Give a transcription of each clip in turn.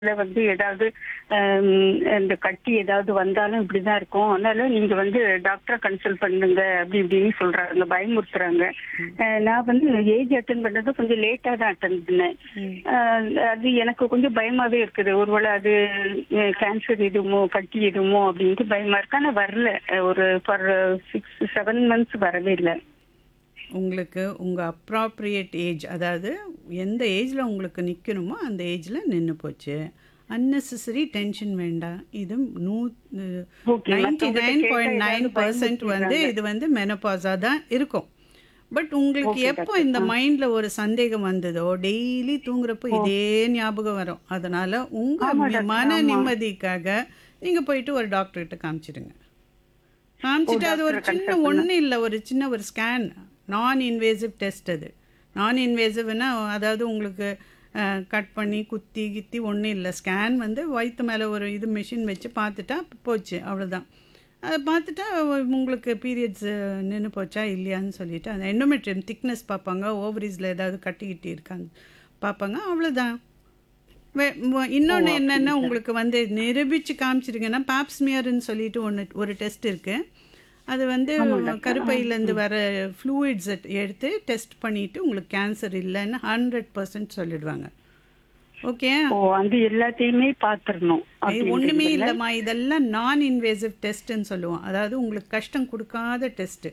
இல்ல வந்து ஏதாவது ஆம், இந்த கட்டி ஏதாவது வந்தாலும் இப்படிதான் இருக்கும் அதனால நீங்க வந்து டாக்டரை கன்சல்ட் பண்ணுங்க அப்படி இப்படின்னு சொல்றாங்க பயமுறுத்துறாங்க அஹ், நான் வந்து ஏஜ் அட்டன் பண்ணது கொஞ்சம் லேட்டா தான் அட்டன் பண்ணேன் அஹ், அது எனக்கு கொஞ்சம் பயமாவே இருக்குது ஒருவேளை அது கேன்சர் எதுவுமோ கட்டி எதுவுமோ அப்படின்ட்டு பயமா இருக்கு ஆனா வரல அஹ், ஒரு ஃபார் சிக்ஸ் செவன் மந்த்ஸ் வரவே இல்லை உங்களுக்கு உங்கள் அப்ராப்ரியேட் ஏஜ் அதாவது எந்த ஏஜில் உங்களுக்கு நிற்கணுமோ அந்த ஏஜில் நின்று போச்சு unnecessary டென்ஷன் வேண்டாம் இது நூ Okay, நைன்டி மத்தவங்ககிட்ட நைன் கேட்டா பாயிண்ட் நைன் ஏதாவது பர்சன்ட் வந்து பயமுறுத்திடுறாங்க. இது வந்து மெனப்பாஸாக தான் இருக்கும் பட் உங்களுக்கு Okay, எப்போ doctor. இந்த மைண்டில் ஒரு சந்தேகம் வந்ததோ டெய்லி தூங்குறப்போ இதே ஞாபகம் வரும் அதனால ஆமா, உங்கள் doctor, மன ஆமா. நிம்மதிக்காக நீங்கள் போயிட்டு ஒரு டாக்டர்கிட்ட காமிச்சிடுங்க காமிச்சிட்டு அது ஒரு doctor சின்ன consult ஒன்றும் இல்லை ஒரு சின்ன ஒரு ஸ்கேன் நான் இன்வேசிவ் டெஸ்ட் அது நான் இன்வேசிவ்னா அதாவது உங்களுக்கு கட் பண்ணி குத்தி கித்தி ஒன்றும் இல்லை ஸ்கேன் வந்து வயிற்று மேலே ஒரு இது மிஷின் வச்சு பார்த்துட்டா போச்சு அவ்வளோதான் அதை பார்த்துட்டா உங்களுக்கு பீரியட்ஸ் நின்று போச்சா இல்லையான்னு சொல்லிட்டு அந்த எண்டோமெட்ரியம் திக்னஸ் பார்ப்பாங்க ஓவரீஸில் ஏதாவது கட்டிக்கிட்டு இருக்காங்க பார்ப்பாங்க அவ்வளோதான் வே- ம- இன்னொன்னு என்னன்னா உங்களுக்கு வந்து நிரூபிச்சு காமிச்சிருங்கன்னா பாப்ஸ்மியர்னு சொல்லிட்டு ஒன்று ஒரு டெஸ்ட் இருக்கு அது வந்து கருப்பையிலேருந்து வர ஃப்ளூயிட்ஸ் எடுத்து டெஸ்ட் பண்ணிட்டு உங்களுக்கு கேன்சர் இல்லைன்னு ஹண்ட்ரட் பர்சன்ட் சொல்லிடுவாங்க ஓகே ஓ அந்த எல்லாத்தையுமே பாத்துரணும் ஒன்றுமே இல்லைம்மா இதெல்லாம் நான் இன்வேசிவ் டெஸ்ட்னு சொல்லுவோம் அதாவது உங்களுக்கு கஷ்டம் கொடுக்காத டெஸ்ட்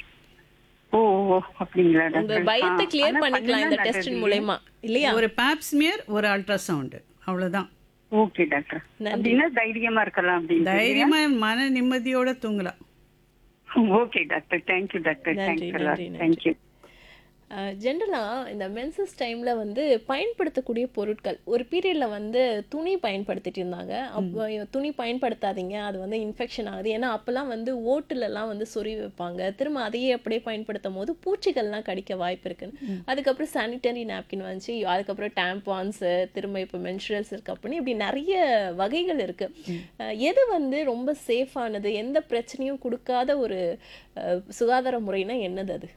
ஓ ஓ, அப்படிங்களா உங்க டாக்டர் பயத்தை ஆ, கிளியர் ஆனா பண்ணிக்கலாம் இந்த பண்ணலாம் டெஸ்டின் டாக்டர். மூலயமா இல்லையா ஒரு பாப்ஸ்மியர் ஒரு அல்ட்ராசவுண்டு அவ்வளோதான் ஓகே டாக்டர் அப்படின்னா தைரியமா இருக்கலாம் அப்படின்னு தைரியமா மன நிம்மதியோட தூங்கலாம் ஓகே டாக்டர் தேங்க்யூ டாக்டர் நன்றி, தேங்க்யூ நன்றி, நன்றி. தேங்க்யூ ஜென்ரலாக இந்த மென்சஸ் டைமில் வந்து பயன்படுத்தக்கூடிய பொருட்கள் ஒரு பீரியடில் வந்து துணி பயன்படுத்திட்டு இருந்தாங்க அப்போ துணி பயன்படுத்தாதீங்க அது வந்து இன்ஃபெக்ஷன் ஆகுது ஏன்னா அப்போல்லாம் வந்து ஓட்டுலலாம் வந்து சொறி வைப்பாங்க திரும்ப அதையே அப்படியே பயன்படுத்தும் போது பூச்சிகள்லாம் கடிக்க வாய்ப்பு இருக்குன்னு அதுக்கப்புறம் சானிட்டரி நாப்கின் வந்துச்சு அதுக்கப்புறம் டேம்பான்ஸு திரும்ப இப்போ மென்சுரல்ஸ் இருக்கு அப்படின்னு இப்படி நிறைய வகைகள் இருக்கு அஹ் எது வந்து ரொம்ப சேஃபானது எந்த பிரச்சனையும் கொடுக்காத ஒரு அஹ், சுகாதார முறைனா என்னது அது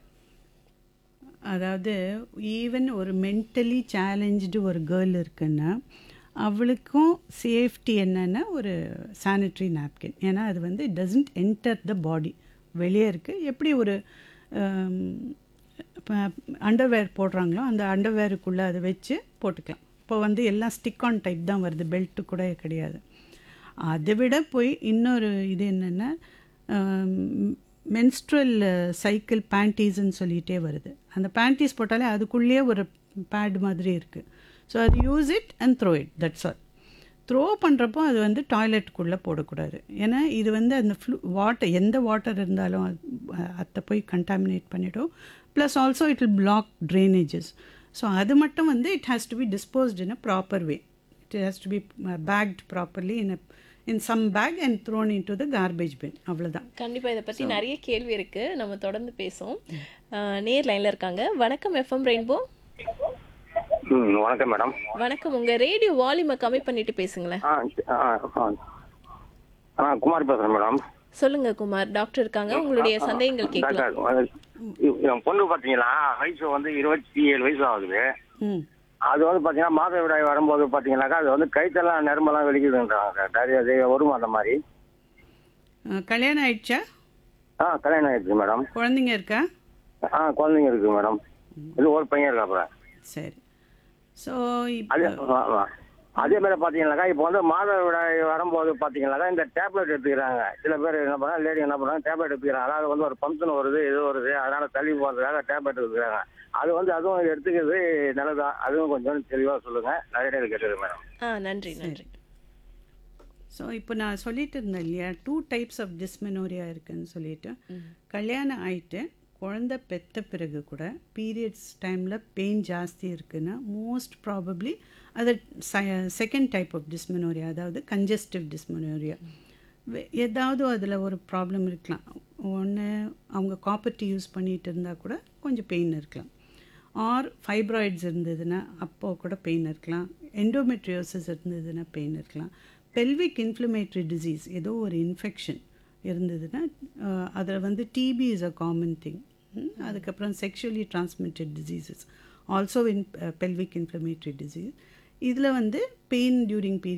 அதாவது ஈவன் ஒரு மென்டலி சேலஞ்சு ஒரு கேர்ள் இருக்குன்னா அவளுக்கும் சேஃப்டி என்னன்னா ஒரு சானிட்ரி நாப்கின் ஏன்னா அது வந்து டசன்ட் என்டர் த பாடி வெளியே இருக்குது எப்படி ஒரு அண்டர்வேர் போடுறாங்களோ அந்த அண்டர்வேருக்குள்ளே அதை வச்சு போட்டுக்கலாம் இப்போ வந்து எல்லாம் ஸ்டிக் ஆன் டைப் தான் வருது பெல்ட்டு கூட கிடையாது அதை விட போய் இன்னொரு இது என்னென்னா மென்ஸ்ட்ரல் சைக்கிள் பேண்டீஸ்ன்னு சொல்லிகிட்டே வருது அந்த பேண்டீஸ் போட்டாலே அதுக்குள்ளேயே ஒரு பேட் மாதிரி இருக்குது ஸோ அது use it and throw it that's all throw பண்ணுறப்போ அது வந்து டாய்லெட்டுக்குள்ளே போடக்கூடாது ஏன்னா இது வந்து அந்த ஃப்ளூ வாட்டர் எந்த வாட்டர் இருந்தாலும் அது- அதை போய் கண்டாமினேட் பண்ணிடும் plus also it will block drainages so அது மட்டும் வந்து it has to be disposed in a proper way it has to be packed properly in a in some bag and thrown in to the garbage bin அவ்வளோதான் கண்டிப்பா இதை பத்தி நிறைய கேள்வி இருக்கு நம்ம தொடர்ந்து பேசுவோம் அஹ், நேர் லைன்ல இருக்காங்க வணக்கம் எஃப்எம் ரெயின்போ ம் வணக்கம் மேடம் வணக்கம் உங்க ரேடியோ வால்யூமை கம்மி பண்ணிட்டு பேசுங்களேன் ஆ ஆ ஆ ஆ குமார் பேசுகிறேன் மேடம் சொல்லுங்க குமார் டாக்டர் இருக்காங்க உங்களுடைய சந்தேகங்கள் கேட்கலாம் டாக்டர் அது என் பொண்ணு பார்த்தீங்களா வயசு வந்து இருபத்தி ஏழு வயசு ஆகுது ம் அது வந்து பார்த்தீங்கன்னா மாதவிடாய் வரும்போது பார்த்தீங்கன்னாக்கா அது வந்து கைத்தெல்லாம் நரம்பெல்லாம் வெடிக்குதுன்றாங்க டாக்டர் அது வருமா அந்த மாதிரி அஹ், கல்யாணம் ஆயிடுச்சா ஆ கல்யாணம் ஆயிடுச்சு மேடம் குழந்தைங்க இருக்கா ஆ குழந்தைங்க இருக்கு மேடம் இது ஒரு பையன் இருக்கா அப்புறம் சரி ஸோ அது இப்போ ஆ, ஆ. அதே மாதிரி பார்த்தீங்கன்னாக்கா இப்போ வந்து மாதவிடாய் வரும்போது பார்த்தீங்கன்னாக்கா இந்த டேப்லெட் எடுத்துக்கிறாங்க சில பேர் என்ன பண்ணுறாங்க லேடி என்ன பண்ணுறாங்க டேப்லெட் எடுத்துக்கிறாங்க அதாவது வந்து ஒரு ஃபங்க்ஷன் வருது இது வருது அதனால தள்ளி போகிறதுக்காக டேப்லெட் எடுத்துக்கிறாங்க அது வந்து அதுவும் எடுத்துக்கிறது நல்லதா அதுவும் கொஞ்சம் தெளிவாக சொல்லுங்க நிறைய பேர் கேட்டது மேடம் ஆ நன்றி நன்றி ஸோ இப்போ நான் சொல்லிட்டு இருந்தேன் இல்லையா டூ டைப்ஸ் ஆஃப் டிஸ்மெனோரியா இருக்குன்னு சொல்லிட்டு கல்யாணம் ஆயிட்டு குழந்தை பெத்த பிறகு கூட பீரியட்ஸ் டைமில் பெயின் ஜாஸ்தி இருக்குன்னா மோஸ்ட் ப்ராபப்ளி அது செகண்ட் டைப் ஆஃப் டிஸ்மெனோரியா அதாவது கன்ஜஸ்டிவ் டிஸ்மெனோரியா ஏதாவது அதில் ஒரு ப்ராப்ளம் இருக்கலாம் ஒன்று அவங்க காப்பர்ட்டி யூஸ் பண்ணிட்டு இருந்தால் கூட கொஞ்சம் பெயின் இருக்கலாம் ஆர் ஃபைப்ராய்ட்ஸ் இருந்ததுன்னா அப்போ கூட பெயின் இருக்கலாம் எண்டோமெட்ரியோசிஸ் இருந்ததுன்னா பெயின் இருக்கலாம் பெல்விக் இன்ஃப்ளமேட்டரி டிசீஸ் ஏதோ ஒரு இன்ஃபெக்ஷன் இருந்ததுன்னா அதில் வந்து TB is a common thing அதுக்கப்புறம் sexually transmitted diseases also in pelvic inflammatory disease இதில் வந்து பெயின் டியூரிங் பீரியட்